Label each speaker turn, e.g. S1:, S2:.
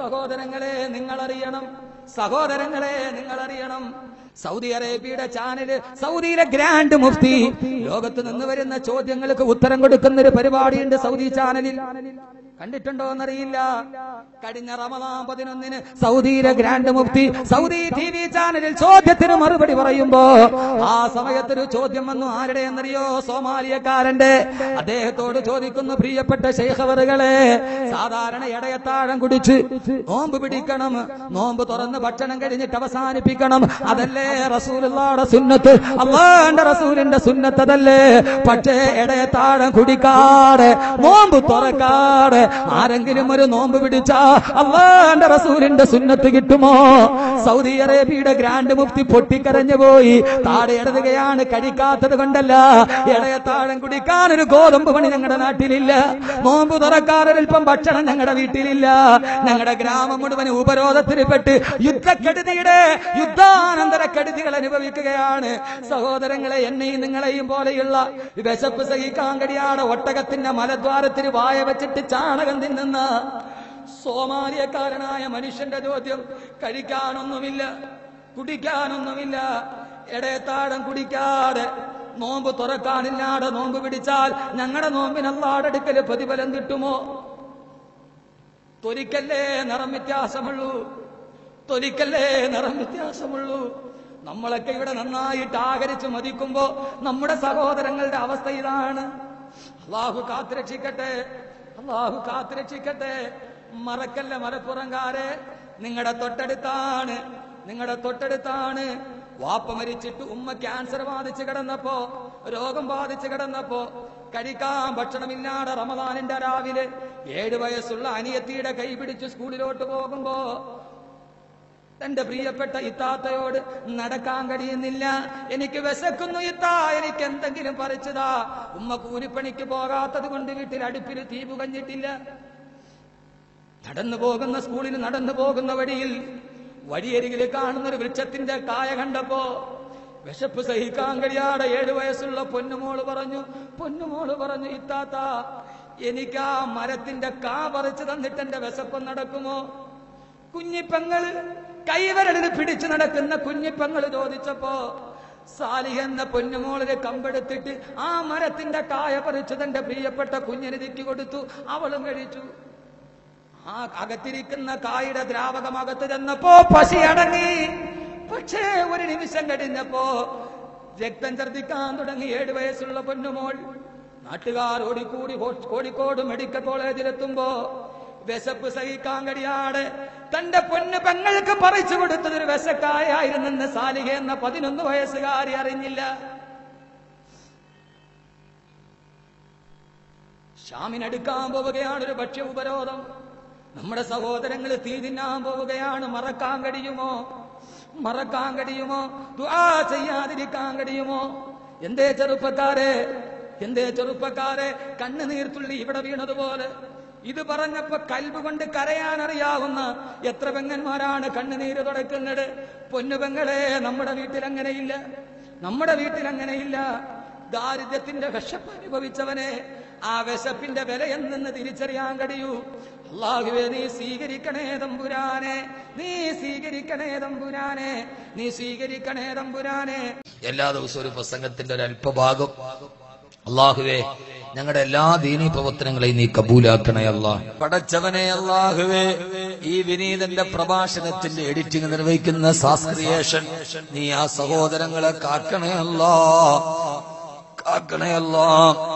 S1: സഹോദരങ്ങളെ നിങ്ങൾ അറിയണം സഹോദരങ്ങളെ നിങ്ങൾ അറിയണം സൗദി അറേബ്യയുടെ ചാനല് സൗദിയിലെ ഗ്രാൻഡ് മുഫ്തി ലോകത്ത് നിന്ന് വരുന്ന ചോദ്യങ്ങൾക്ക് ഉത്തരം കൊടുക്കുന്ന ഒരു പരിപാടിയുണ്ട് സൗദി ചാനലിൽ കണ്ടിട്ടുണ്ടോ എന്നറിയില്ല കഴിഞ്ഞ റമദാൻ പതിനൊന്നിന് സൗദിയിലെ ഗ്രാൻഡ് മുഫ്തി സൗദി ടി വി ചാനലിൽ ചോദ്യത്തിന് മറുപടി പറയുമ്പോ ആ സമയത്തൊരു ചോദ്യം വന്നു ആരുടെ എന്നറിയോ സോമാലിയക്കാരന്റെ അദ്ദേഹത്തോട് ചോദിക്കുന്നു പ്രിയപ്പെട്ട ശൈഖവറുകളെ സാധാരണ ഇടയത്താഴം കുടിച്ച് നോമ്പ് പിടിക്കണം നോമ്പ് തുറന്ന് ഭക്ഷണം കഴിഞ്ഞിട്ട് അവസാനിപ്പിക്കണം അതല്ലേ റസൂലുള്ളാടെ സുന്നത്ത് അള്ളാന്റെ റസൂലിന്റെ സുന്നത്ത് അതല്ലേ പക്ഷേ ഇടയത്താഴം കുടിക്കാതെ നോമ്പ് തുറക്കാതെ ആരെങ്കിലും ഒരു നോമ്പ് പിടിച്ചാ അള്ളാന്റെ റസൂലിന്റെ സുന്നത്ത് കിട്ടുമോ സൗദി അറേബ്യയുടെ ഗ്രാൻഡ് മുഫ്തി പൊട്ടിക്കരഞ്ഞു പോയി താഴെ ഇടതുകയാണ് കഴിക്കാത്തത് കൊണ്ടല്ല ഇടയത്താഴം കുടിക്കാൻ ഒരു ഗോതമ്പ് പണി ഞങ്ങളുടെ നാട്ടിലില്ല നോമ്പ് തുറക്കാറൊരൽപ്പം ഭക്ഷണം ഞങ്ങളുടെ വീട്ടിലില്ല ഞങ്ങളുടെ ഗ്രാമം മുഴുവൻ ഉപരോധത്തിന് പെട്ട് യുദ്ധക്കെടുതിയുടെ യുദ്ധാനന്തര കെടുതികൾ അനുഭവിക്കുകയാണ് സഹോദരങ്ങളെ എന്നെയും നിങ്ങളെയും പോലെയുള്ള വിശപ്പ് സഹിക്കാൻ കഴിയാതെ ഒട്ടകത്തിന്റെ മലദ്വാരത്തിന് വായ വെച്ചിട്ട് ചാണകം തിന്നുന്ന സോമാലിയക്കാരനായ മനുഷ്യന്റെ ചോദ്യം കഴിക്കാനൊന്നുമില്ല കുടിക്കാനൊന്നുമില്ല ഇടയത്താഴം കുടിക്കാതെ നോമ്പ് തുറക്കാനില്ലാതെ നോമ്പ് പിടിച്ചാൽ ഞങ്ങളുടെ നോമ്പിനല്ലാടടുക്കല് പ്രതിഫലം കിട്ടുമോ തൊലിക്കല്ലേ നിറം വ്യത്യാസമുള്ളൂ തൊലിക്കല്ലേ നിറം വ്യത്യാസമുള്ളൂ നമ്മളൊക്കെ ഇവിടെ നന്നായിട്ട് ആകരിച്ച് മതിക്കുമ്പോ നമ്മുടെ സഹോദരങ്ങളുടെ അവസ്ഥ ഇതാണ് അള്ളാഹു കാത്തുരക്ഷിക്കട്ടെ അള്ളാഹു കാത്തുരക്ഷിക്കട്ടെ മറക്കല്ല മലപ്പുറംകാരെ നിങ്ങളുടെ തൊട്ടടുത്താണ് നിങ്ങളുടെ തൊട്ടടുത്താണ് വാപ്പ മരിച്ചിട്ട് ഉമ്മ ക്യാൻസർ ബാധിച്ച് കിടന്നപ്പോ രോഗം ബാധിച്ച് കിടന്നപ്പോ കഴിക്കാൻ ഭക്ഷണമില്ലാതെ റമദാനിന്റെ രാവിലെ ഏഴ് വയസ്സുള്ള അനിയത്തിയുടെ കൈ പിടിച്ച് സ്കൂളിലോട്ട് പോകുമ്പോ തന്റെ പ്രിയപ്പെട്ട ഇത്താത്തയോട് നടക്കാൻ കഴിയുന്നില്ല എനിക്ക് വിശക്കുന്നു ഇത്താ എനിക്ക് എന്തെങ്കിലും പറിച്ചതാ ഉമ്മ കൂലിപ്പണിക്ക് പോകാത്തത് കൊണ്ട് വീട്ടിൽ അടുപ്പിൽ തീ പുകഞ്ഞിട്ടില്ല നടന്നു പോകുന്ന സ്കൂളിൽ നടന്നു പോകുന്ന വഴിയിൽ വഴിയരികിൽ കാണുന്ന ഒരു വൃക്ഷത്തിന്റെ കായ കണ്ടപ്പോ വിശപ്പ് സഹിക്കാൻ കഴിയാതെ ഏഴു വയസ്സുള്ള പൊന്നുമോള് പറഞ്ഞു പൊന്നുമോള് പറഞ്ഞു ഇത്താത്ത എനിക്ക് ആ മരത്തിന്റെ കാ പറിച്ചു തന്നിട്ട് എന്റെ വിശപ്പം നടക്കുമോ കുഞ്ഞിപ്പെങ്ങള് കൈവരലിന് പിടിച്ചു നടക്കുന്ന കുഞ്ഞിപ്പെങ്ങള് ചോദിച്ചപ്പോ സാലിഹ എന്ന പൊന്നുമോളിന് കമ്പെടുത്തിട്ട് ആ മരത്തിന്റെ കായ പറിച്ചു തന്റെ പ്രിയപ്പെട്ട കുഞ്ഞിന് തിക്കി കൊടുത്തു അവളും കഴിച്ചു ആ അകത്തിരിക്കുന്ന കായുടെ ദ്രാവകം അകത്ത് ചെന്നപ്പോ പശി അടങ്ങി പക്ഷേ ഒരു നിമിഷം കഴിഞ്ഞപ്പോ രക്തം ഛർദിക്കാൻ തുടങ്ങി ഏഴ് വയസ്സുള്ള പൊന്നുമോൾ നാട്ടുകാർ ഓടിക്കൂടി ഹോ- കോഴിക്കോട് മെഡിക്കൽ കോളേജിലെത്തുമ്പോ വിശപ്പ് സഹിക്കാൻ കഴിയാതെ തന്റെ പൊന്നു പെങ്ങൾക്ക് പറിച്ചു കൊടുത്തത് ഒരു വിശക്കായായിരുന്നെന്ന് സാലിക എന്ന പതിനൊന്ന് വയസ്സുകാരി അറിഞ്ഞില്ല ഷാമിനടുക്കാൻ പോവുകയാണ് ഒരു ഭക്ഷ്യ ഉപരോധം നമ്മുടെ സഹോദരങ്ങൾ തീ തിന്നാൻ പോവുകയാണ് മറക്കാൻ കഴിയുമോ മറക്കാൻ കഴിയുമോ ദുആ ചെയ്യാതിരിക്കാൻ കഴിയുമോ എന്തേ ചെറുപ്പക്കാരെ എന്തേ ചെറുപ്പക്കാരെ കണ്ണുനീർത്തുള്ളി ഇവിടെ വീണതുപോലെ ഇത് പറഞ്ഞപ്പോ കൽബ് കൊണ്ട് കരയാൻ അറിയാവുന്ന എത്ര പെങ്ങന്മാരാണ് കണ്ണുനീര് തുടക്കുന്നത് പൊന്നുപെങ്ങളെ നമ്മുടെ വീട്ടിൽ അങ്ങനെയില്ല നമ്മുടെ വീട്ടിൽ അങ്ങനെയില്ല ദാരിദ്ര്യത്തിന്റെ വിശപ്പ് അനുഭവിച്ചവനെ ആ വിശപ്പിന്റെ വില എന്തെന്ന് തിരിച്ചറിയാൻ കഴിയൂ അള്ളാഹുവേ നീ സ്വീകരിക്കണേ തമ്പുരാനെ നീ സ്വീകരിക്കണേ തമ്പുരാനെ നീ സ്വീകരിക്കണേ തമ്പുരാനെ
S2: എല്ലാ ദിവസവും ഒരു പ്രസംഗത്തിന്റെ ഒരു അല്പഭാഗം അള്ളാഹുവേ ഞങ്ങളുടെ എല്ലാ ദീനീ പ്രവർത്തനങ്ങളെയും നീ കബൂലാക്കണേ അല്ലാ പടച്ചവനെ അള്ളാഹുവേ ഈ വിനീതന്റെ പ്രഭാഷണത്തിന്റെ എഡിറ്റിംഗ് നിർവഹിക്കുന്ന സാസ്ക്രിയേഷൻ നീ ആ സഹോദരങ്ങളെ കാക്കണേ അല്ലാ കാക്കണേ അല്ലാ